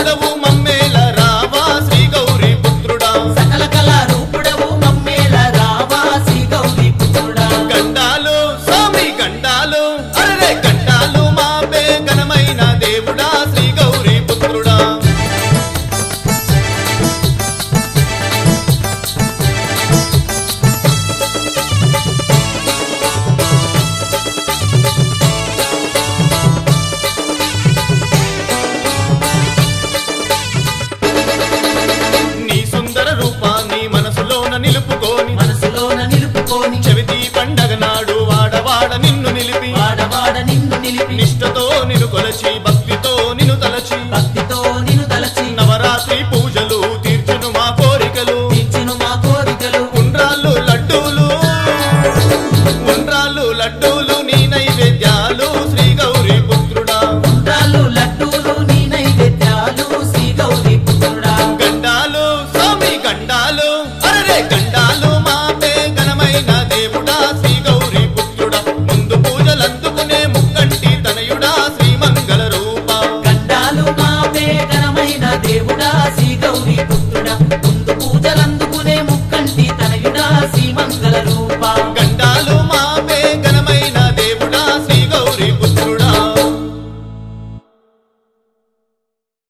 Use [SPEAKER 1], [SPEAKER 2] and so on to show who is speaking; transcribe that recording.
[SPEAKER 1] రూపుడవు మమ్మేల రావా శ్రీ గౌరీ పుత్రుడా
[SPEAKER 2] సకల కళా రూపుడవు మమ్మేల రావా శ్రీ గౌరీ పుత్రుడా
[SPEAKER 1] గండాలు స్వామి గండాలు అరే గండాలు మా ఘనమైన దేవుడా శ్రీ గౌరీ పుత్రుడా నీ సుందర రూపాన్ని మనసులోన నిలుపుకోని
[SPEAKER 2] మనసులోన నిలుపుకొని
[SPEAKER 1] చెవితి పండగ నాడు వాడవాడ నిన్ను నిలిపి
[SPEAKER 2] వాడవాడ నిన్ను నిలిపి
[SPEAKER 1] నిష్టతో నిన్ను కొలచి